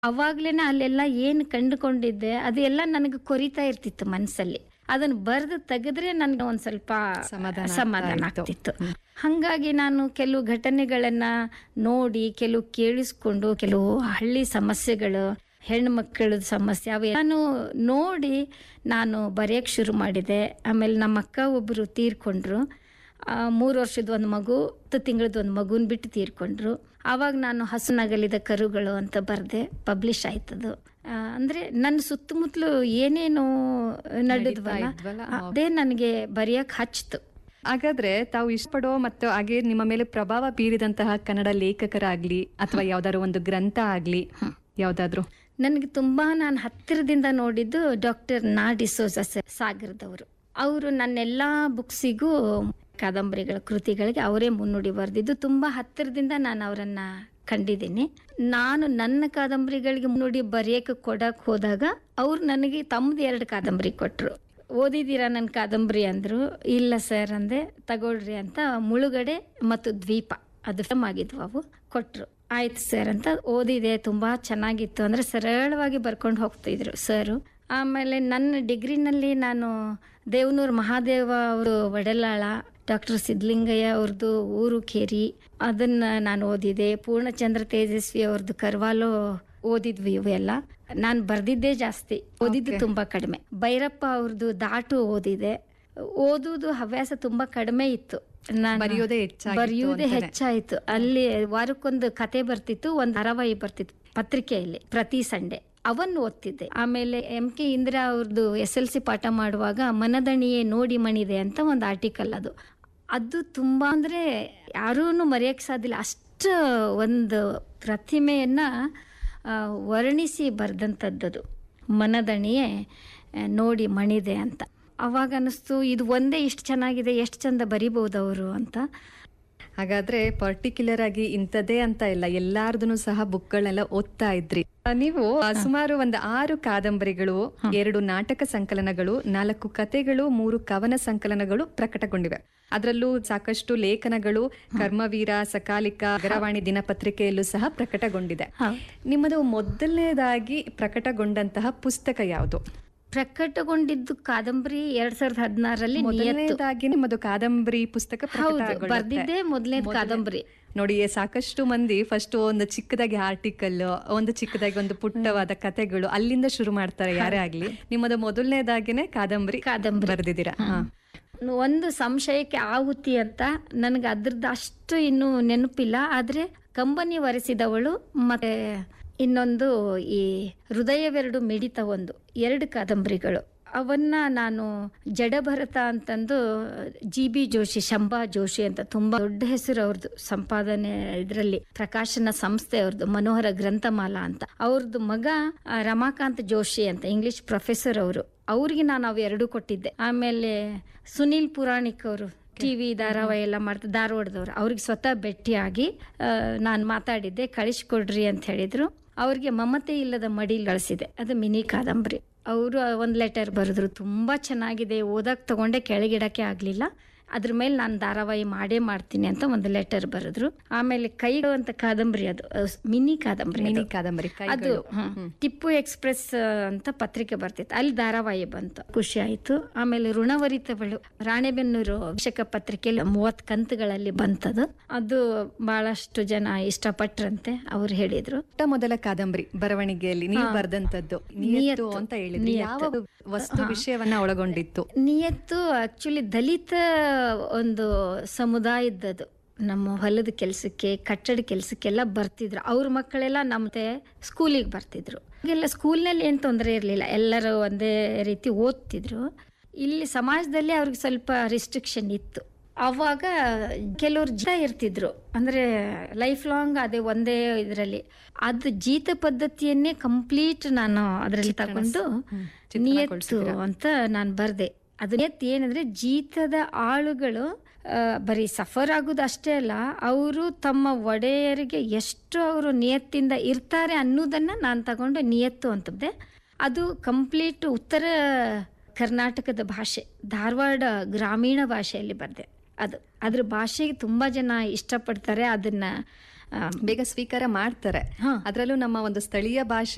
ಅವಾಗ್ಲೇನೆ ಅಲ್ಲೆಲ್ಲ ಏನು ಕಂಡುಕೊಂಡಿದ್ದೆ ಅದೆಲ್ಲ ನನಗೆ ಕೊರಿತಾ ಇರ್ತಿತ್ತು ಮನಸ್ಸಲ್ಲಿ ಅದನ್ನ ಬರೆದು ತೆಗೆದ್ರೆ ನನ್ಗೆ ಒಂದ್ ಸ್ವಲ್ಪ ಸಮಾಧಾನ ಆಗ್ತಾ ಸಮಾಧಾನ ಇತ್ತು. ಆಗ್ತಿತ್ತು ಹಂಗಾಗಿ ನಾನು ಕೆಲವು ಘಟನೆಗಳನ್ನ ನೋಡಿ ಕೆಲವು ಕೇಳಿಸ್ಕೊಂಡು ಕೆಲವು ಹಳ್ಳಿ ಸಮಸ್ಯೆಗಳು ಹೆಣ್ಣು ಮಕ್ಕಳ ಸಮಸ್ಯೆ ಅವೆಲ್ಲಾನು ನೋಡಿ ನಾನು ಬರೆಯಕ್ಕೆ ಶುರು ಮಾಡಿದೆ ಆಮೇಲೆ ನಮ್ಮ ಅಕ್ಕ ಒಬ್ಬರು ತೀರ್ಕೊಂಡ್ರು ಆ, ಮೂರು ವರ್ಷದ ಒಂದು ಮಗು ಹತ್ತು ತಿಂಗಳದ ಒಂದು ಮಗುನ ಬಿಟ್ಟು ತೀರ್ಕೊಂಡ್ರು ಆವಾಗ ನಾನು ಹಸುನಗಲಿದ ಕರುಗಳು ಅಂತ ಬರೆದೆ ಪಬ್ಲಿಷ್ ಆಯ್ತದು ಆ, ಅಂದ್ರೆ ನನ್ನ ಸುತ್ತಮುತ್ತಲು ಏನೇನು ನಡೆದ್ವಲ್ಲ ಇದ್ವಲ್ಲ, ಅದೇ ನನಗೆ ಬರೆಯಕ್ಕೆ ಹಚ್ತು ಹಾಗಾದ್ರೆ ತಾವು ಇಷ್ಟಪಡೋ ಮತ್ತು ಹಾಗೆ ನಿಮ್ಮ ಮೇಲೆ ಪ್ರಭಾವ ಬೀರಿದಂತಹ ಕನ್ನಡ ಲೇಖಕರಾಗ್ಲಿ ಅಥವಾ ಯಾವ್ದಾದ್ರು ಒಂದು ಗ್ರಂಥ ಆಗ್ಲಿ ಯಾವ್ದಾದ್ರು ನನಗೆ ತುಂಬಾ ನಾನು ಹತ್ತಿರದಿಂದ ನೋಡಿದ್ದು ಡಾಕ್ಟರ್ ನಾ ಡಿಸೋಜ ಸರ್ ಸಾಗರದವರು ಅವರು ನನ್ನೆಲ್ಲ ಬುಕ್ಸಿಗೂ ಕಾದಂಬರಿಗಳ ಕೃತಿಗಳಿಗೆ ಅವರೇ ಮುನ್ನುಡಿ ಬರೆದಿದ್ದು ತುಂಬಾ ಹತ್ತಿರದಿಂದ ನಾನು ಅವರನ್ನ ಕಂಡಿದ್ದೀನಿ ನಾನು ನನ್ನ ಕಾದಂಬರಿಗಳಿಗೆ ಮುನ್ನುಡಿ ಬರೆಯಕ್ಕೆ ಕೊಡಕ್ಕೆ ಹೋದಾಗ ಅವ್ರು ನನಗೆ ತಮ್ಮದು ಎರಡು ಕಾದಂಬರಿ ಕೊಟ್ಟರು ಓದಿದ್ದೀರಾ ನನ್ನ ಕಾದಂಬರಿ ಅಂದರು ಇಲ್ಲ ಸರ್ ಅಂದೆ ತಗೊಳ್ರಿ ಅಂತ ಮುಳುಗಡೆ ಮತ್ತು ದ್ವೀಪ ಅದು ಫಿಲ್ಮ್ ಆಗಿದ್ವು ಅವು ಕೊಟ್ಟರು ಆಯ್ತು ಸರ್ ಅಂತ ಓದಿದೆ ತುಂಬ ಚೆನ್ನಾಗಿತ್ತು ಅಂದರೆ ಸರಳವಾಗಿ ಬರ್ಕೊಂಡು ಹೋಗ್ತಿದ್ರು ಸರು ಆಮೇಲೆ ನನ್ನ ಡಿಗ್ರಿನಲ್ಲಿ ನಾನು ದೇವನೂರು ಮಹಾದೇವ ಅವರು ಒಡೆಲಾಳ ಡಾಕ್ಟರ್ ಸಿದ್ಲಿಂಗಯ್ಯ ಅವ್ರದ್ದು ಊರು ಕೇರಿ ಅದನ್ನ ನಾನು ಓದಿದೆ ಪೂರ್ಣಚಂದ್ರ ತೇಜಸ್ವಿ ಅವ್ರದ್ದು ಕರ್ವಾಲೋ ಓದಿದ್ವಿ ಇವೆಲ್ಲ ನಾನು ಬರ್ದಿದ್ದೇ ಜಾಸ್ತಿ ಓದಿದ್ದು ತುಂಬಾ ಕಡಿಮೆ ಭೈರಪ್ಪ ಅವ್ರದ್ದು ದಾಟು ಓದಿದೆ ಓದುವುದು ಹವ್ಯಾಸ ತುಂಬಾ ಕಡಿಮೆ ಇತ್ತು ನಾನು ಬರೆಯೋದೇ ಹೆಚ್ಚಾಗಿತ್ತು ಬರೆಯುವುದೇ ಅಂತಾನೆ. ಹೆಚ್ಚಾಯಿತು ಅಲ್ಲಿ ವಾರಕ್ಕೊಂದು ಕತೆ ಬರ್ತಿತ್ತು ಒಂದು ಧಾರಾವಾಹಿ ಬರ್ತಿತ್ತು ಪತ್ರಿಕೆಯಲ್ಲಿ ಪ್ರತಿ ಸಂಡೆ ಅವನ್ನು ಓದ್ತಿದ್ದೆ ಆಮೇಲೆ ಎಂ ಕೆ ಇಂದಿರಾ ಅವ್ರದ್ದು ಎಸ್ ಎಲ್ ಸಿ ಪಾಠ ಮಾಡುವಾಗ ಮನದಣಿಯೇ ನೋಡಿ ಮಣಿದೆ ಅಂತ ಒಂದು ಆರ್ಟಿಕಲ್ ಅದು ಅದು ತುಂಬಾ ಅಂದ್ರೆ ಯಾರೂ ಮರೆಯಕ್ಕೆ ಸಾಧ್ಯಲ್ಲ ಅಷ್ಟು ಒಂದು ಪ್ರತಿಮೆಯನ್ನ ಆ, ವರ್ಣಿಸಿ ಬರೆದಂಥದ್ದದು ಮನದಣಿಯೇ ಆ, ನೋಡಿ ಮಣಿದೆ ಅಂತ ಅವಾಗ ಅನ್ನಿಸ್ತು ಇದು ಒಂದೇ ಇಷ್ಟು ಚೆನ್ನಾಗಿದೆ ಎಷ್ಟು ಚಂದ ಬರಿಬೋದು ಅವರು ಅಂತ ಹಾಗಾದ್ರೆ ಪರ್ಟಿಕ್ಯುಲರ್ ಆಗಿ ಇಂಥದ್ದೇ ಅಂತ ಇಲ್ಲ ಎಲ್ಲಾರ್ದು ಸಹ ಬುಕ್ಗಳನ್ನೆಲ್ಲ ಓದ್ತಾ ಇದ್ರಿ ಆ, ನೀವು ಆ, ಸುಮಾರು ಒಂದು ಆರು ಕಾದಂಬರಿಗಳು ಎರಡು ನಾಟಕ ಸಂಕಲನಗಳು ನಾಲ್ಕು ಕತೆಗಳು ಮೂರು ಕವನ ಸಂಕಲನಗಳು ಪ್ರಕಟಗೊಂಡಿವೆ ಅದರಲ್ಲೂ ಸಾಕಷ್ಟು ಲೇಖನಗಳು ಕರ್ಮವೀರ ಸಕಾಲಿಕ ಅಗರವಾಣಿ ದಿನಪತ್ರಿಕೆಯಲ್ಲೂ ಸಹ ಪ್ರಕಟಗೊಂಡಿದೆ ಹೌದು. ನಿಮ್ಮದು ಮೊದಲನೇದಾಗಿ ಪ್ರಕಟಗೊಂಡಂತಹ ಪುಸ್ತಕ ಯಾವುದು ಪ್ರಕಟಗೊಂಡಿದ್ದು ಕಾದಂಬರಿ ಎರಡ್ ಸಾವಿರದ ಹದಿನಾರರಲ್ಲಿ ನಿಯತ್ತು ಮೊದಲನೇದಾಗಿ ನಿಮ್ಮದು ಕಾದಂಬರಿ ಪುಸ್ತಕ ಹೌದು ಪ್ರಕಟಗೊಳ್ಳುತ್ತೆ. ಬರ್ದಿದ್ದೆ ಮೊದಲನೇದು ಕಾದಂಬರಿ ನೋಡಿ ಸಾಕಷ್ಟು ಮಂದಿ ಫಸ್ಟ್ ಒಂದು ಚಿಕ್ಕದಾಗಿ ಆರ್ಟಿಕಲ್ ಒಂದು ಚಿಕ್ಕದಾಗಿ ಒಂದು ಪುಟ್ಟವಾದ ಕತೆಗಳು ಅಲ್ಲಿಂದ ಶುರು ಮಾಡ್ತಾರೆ ಯಾರೇ ಆಗ್ಲಿ ನಿಮ್ಮದು ಮೊದಲನೇದಾಗಿನೇ ಕಾದಂಬರಿ ಕಾದಂಬರಿ ಬರೆದಿದ್ದೀರಾ ಹಾ ಒಂದು ಸಂಶಯಕ್ಕೆ ಆಹುತಿ ಅಂತ ನನಗೆ ಅದ್ರದ್ದು ಅಷ್ಟು ಇನ್ನೂ ನೆನಪಿಲ್ಲ ಆದ್ರೆ ಕಂಬನಿ ವರೆಸಿದವಳು ಮತ್ತೆ ಇನ್ನೊಂದು ಈ ಹೃದಯವೆರಡು ಮಿಡಿತ ಒಂದು ಎರಡು ಕಾದಂಬರಿಗಳು ಅವನ್ನ ನಾನು ಜಡಭರತ ಅಂತಂದು ಜಿ ಬಿ ಜೋಶಿ ಶಂಭಾ ಜೋಶಿ ಅಂತ ತುಂಬಾ ದೊಡ್ಡ ಹೆಸರು ಅವ್ರದ್ದು ಸಂಪಾದನೆ ಇದರಲ್ಲಿ ಪ್ರಕಾಶನ ಸಂಸ್ಥೆ ಅವ್ರದ್ದು ಮನೋಹರ ಗ್ರಂಥಮಾಲಾ ಅಂತ ಅವ್ರದ್ದು ಮಗ ಆ, ರಮಾಕಾಂತ್ ಜೋಶಿ ಅಂತ ಇಂಗ್ಲಿಷ್ ಪ್ರೊಫೆಸರ್ ಅವರು ಅವ್ರಿಗೆ ನಾನು ಅವು ಎರಡು ಕೊಟ್ಟಿದ್ದೆ ಆಮೇಲೆ ಸುನೀಲ್ ಪುರಾಣಿಕ್ ಅವರು ಟಿವಿ ಧಾರಾವಾಹಿ ಎಲ್ಲ ಮಾಡ್ತಾ ಧಾರವಾಡದವ್ರು ಅವ್ರಿಗೆ ಸ್ವತಃ ಭೇಟಿಯಾಗಿ ನಾನು ಮಾತಾಡಿದ್ದೆ ಕಳಿಸ್ಕೊಡ್ರಿ ಅಂತ ಹೇಳಿದ್ರು ಅವ್ರಿಗೆ ಮಮತೆ ಇಲ್ಲದ ಮಡಿಲ್ ಗಳಿಸಿದೆ ಅದು ಮಿನಿ ಕಾದಂಬರಿ ಅವರು ಒಂದು ಲೆಟರ್ ಬರೆದ್ರು ತುಂಬಾ ಚೆನ್ನಾಗಿದೆ ಓದಕ್ ತಗೊಂಡೆ ಕೆಳಗಿಡಕ್ಕೆ ಆಗ್ಲಿಲ್ಲ ಅದ್ರ ಮೇಲೆ ನಾನು ಧಾರಾವಾಹಿ ಮಾಡೇ ಮಾಡ್ತೀನಿ ಅಂತ ಒಂದು ಲೆಟರ್ ಬರೆದ್ರು ಆಮೇಲೆ ಕೈಗಳು ಅಂತ ಕಾದಂಬರಿ ಅದು ಅಹ್, ಮಿನಿ ಕಾದಂಬರಿ ಮಿನಿ ಅದು. ಕಾದಂಬರಿ ಅದು ಕೈಗಳು. ಹ್ಮ್. ಟಿಪ್ಪು ಎಕ್ಸ್ಪ್ರೆಸ್ ಆ, ಅಂತ ಪತ್ರಿಕೆ ಬರ್ತಿತ್ತು ಅಲ್ಲಿ ಧಾರಾವಾಹಿ ಬಂತು ಖುಷಿ ಆಯ್ತು ಆಮೇಲೆ ಋಣವರಿತವಳು ರಾಣೆಬೆನ್ನೂರು ಅಭಿಷೇಕ ಪತ್ರಿಕೆಯಲ್ಲಿ ಮೂವತ್ ಕಂತುಗಳಲ್ಲಿ ಬಂತದು ಅದು ಬಹಳಷ್ಟು ಜನ ಇಷ್ಟಪಟ್ರಂತೆ ಅವ್ರು ಹೇಳಿದ್ರು ಮೊಟ್ಟ ಮೊದಲ ಕಾದಂಬರಿ ಬರವಣಿಗೆಯಲ್ಲಿ ನೀವು ಬರೆದಂತದ್ದು ನಿಯತ್ತು ನಿಯತ್ತು. ಅಂತ ಹೇಳಿದ್ರಿ ಯಾವ ವಸ್ತು ವಿಷಯವನ್ನ ಒಳಗೊಂಡಿತ್ತು ನಿಯತ್ತು ಆಕ್ಚುಲಿ ದಲಿತ ಒಂದು ಸಮುದಾಯದದು ನಮ್ಮ ಹೊಲದ ಕೆಲಸಕ್ಕೆ ಕಟ್ಟಡ ಕೆಲಸಕ್ಕೆಲ್ಲ ಬರ್ತಿದ್ರು ಅವ್ರ ಮಕ್ಕಳೆಲ್ಲ ನಮ್ಮತೆ ಸ್ಕೂಲಿಗೆ ಬರ್ತಿದ್ರು ಈಗೆಲ್ಲ ಸ್ಕೂಲ್ನಲ್ಲಿ ಏನು ತೊಂದರೆ ಇರಲಿಲ್ಲ ಎಲ್ಲರೂ ಒಂದೇ ರೀತಿ ಓದ್ತಿದ್ರು ಇಲ್ಲಿ ಸಮಾಜದಲ್ಲಿ ಅವ್ರಿಗೆ ಸ್ವಲ್ಪ ರಿಸ್ಟ್ರಿಕ್ಷನ್ ಇತ್ತು ಅವಾಗ ಕೆಲವ್ರು ಜೀತ ಇರ್ತಿದ್ರು ಅಂದ್ರೆ ಲೈಫ್ ಲಾಂಗ್ ಅದೇ ಒಂದೇ ಇದರಲ್ಲಿ ಅದು ಜೀತ ಪದ್ಧತಿಯನ್ನೇ ಕಂಪ್ಲೀಟ್ ನಾನು ಅದರಲ್ಲಿ ತಗೊಂಡು ನಿಯತ್ತು ಅಂತ ನಾನು ಬರ್ದೆ ಅದು ನಿಯತ್ತು ಏನಂದ್ರೆ ಜೀತದ ಆಳುಗಳು ಆ, ಬರೀ ಸಫರ್ ಆಗೋದು ಅಷ್ಟೇ ಅಲ್ಲ ಅವರು ತಮ್ಮ ಒಡೆಯರಿಗೆ ಎಷ್ಟು ಅವರು ನಿಯತ್ತಿಂದ ಇರ್ತಾರೆ ಅನ್ನೋದನ್ನ ನಾನು ತಗೊಂಡು ನಿಯತ್ತು ಅಂತದ್ದೆ ಅದು ಕಂಪ್ಲೀಟ್ ಉತ್ತರ ಕರ್ನಾಟಕದ ಭಾಷೆ ಧಾರವಾಡ ಗ್ರಾಮೀಣ ಭಾಷೆಯಲ್ಲಿ ಬರ್ದೆ ಅದು ಅದ್ರ ಭಾಷೆಗೆ ತುಂಬಾ ಜನ ಇಷ್ಟಪಡ್ತಾರೆ ಅದನ್ನ ಆ, ಬೇಗ ಸ್ವೀಕಾರ ಮಾಡ್ತಾರೆ ಹಾ. ಅದರಲ್ಲೂ ನಮ್ಮ ಒಂದು ಸ್ಥಳೀಯ ಭಾಷೆ